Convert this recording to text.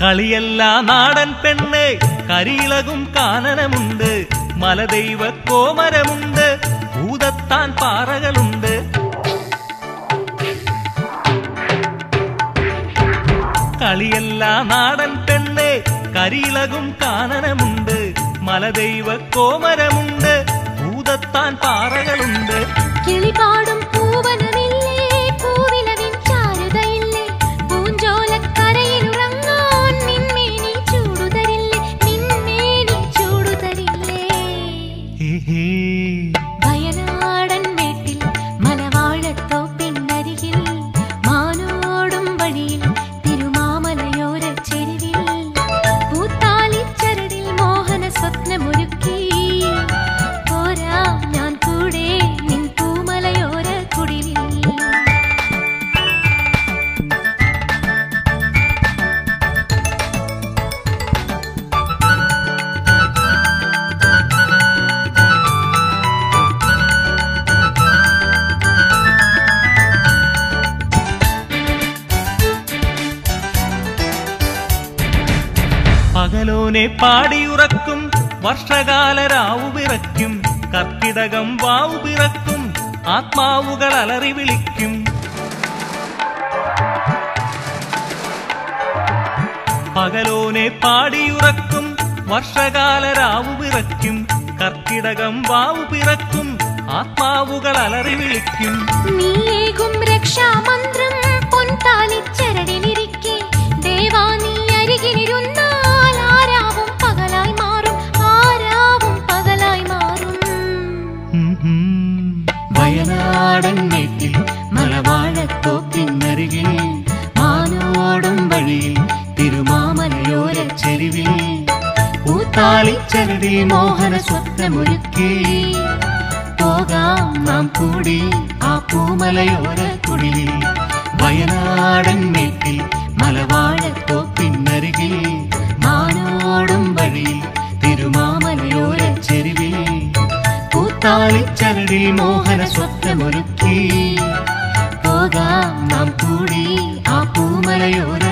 കളിയല്ല നാടൻ പെണ്ണ് കരിയിളകും കാനനമുണ്ട് മലദൈവ കോമരമുണ്ട് ഭൂതത്താൻ പാറകളുണ്ട് കളിയല്ല നാടൻ പെണ്ണ് കരിയിളകും കാനനമുണ്ട് മലദൈവ കോമരമുണ്ട് ഭൂതത്താൻ പാറകളുണ്ട് കിളിപാടും പൂവനമില്ലേ പൂവിലവിൻ ചാരുതയില്ലേ പൂഞ്ചോലക്കരയിലുറങ്ങാൻ നിന്മേനി ചൂടുതരില്ലേ നിന്മേനി ചൂടുതരില്ലേ ഹേ ഹേ വയനാടൻ വീട്ടിൽ മലവാഴത്തോപ്പിന്നരികിൽ മാനോടും വഴിയിൽ തിരുമാമലയോര ചെരുവിൽ പൂത്താലിച്ചരടിൽ മോഹന സ്വപ്നമൊരുക്കി പോരാ ഞാൻ കൂടെ നിൻ പൂമലയോര കുടിലിൽ പകലോനെ പാടിയുറക്കും വർഷകാല രാവു പിറക്കും കർക്കിടകം വാവു പിറക്കും ആത്മാവുകൾ അലറി വിളിക്കും പകലോനെ പാടിയുറക്കും വർഷകാല രാവു പിറക്കും കർക്കിടകം വാവു പിറക്കും ആത്മാവുകൾ അലറി വിളിക്കും നീയേകും രക്ഷാമന്ത്രം പൊൻതാലിച്ചരടിലിരിക്കെ ദേവാ നീ അരികിലിരുന്നാൽ ആരാവും പകലായി മാറും ആരാവും പകലായി മാറും ഉം ഉം. വയനാടൻ വീട്ടിൽ മലവാഴത്തോപ്പിന്നരികിൽ മാനോടും വഴിയിൽ തിരുമാമലയോര ചെരുവിൽ പൂത്താലിച്ചരടി മോഹന സ്വപ്നമൊരുക്കി പോകാം നാം കൂടി ആ പൂമലയോര കുടിലിൽ വയനാടൻ വീട്ടിൽ മലവാഴത്തോപ്പിന്നരികിൽ മാനോടും വഴിയിൽ തിരുമാമലയോര ചെരുവിൽ പൂത്താളിച്ചരടി മോഹന സ്വപ്നമൊരുക്കി പോകാം നാം കൂടി ആ പൂമലയോര